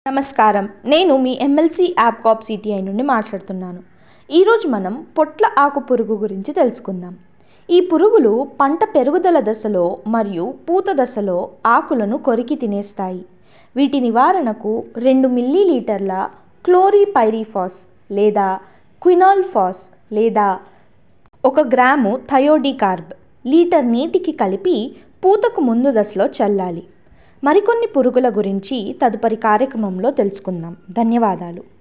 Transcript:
నమస్కారం నేను మీ ఎమ్మెల్సీ యాప్ కాప్ సిటిఐ నుండి మాట్లాడుతున్నాను ఈరోజు మనం పొట్ల ఆకు పురుగు గురించి తెలుసుకుందాం ఈ పురుగులు పంట పెరుగుదల దశలో మరియు పూత దశలో ఆకులను కొరికి తినేస్తాయి వీటి నివారణకు రెండు మిల్లీలీటర్ల క్లోరిపైరిఫాస్ లేదా క్వినాల్ఫాస్ లేదా ఒక గ్రాము థయోడికార్బ్ లీటర్ నీటికి కలిపి పూతకు ముందు దశలో చల్లాలి మరికొన్ని పురుగుల గురించి తదుపరి కార్యక్రమంలో తెలుసుకుందాం ధన్యవాదాలు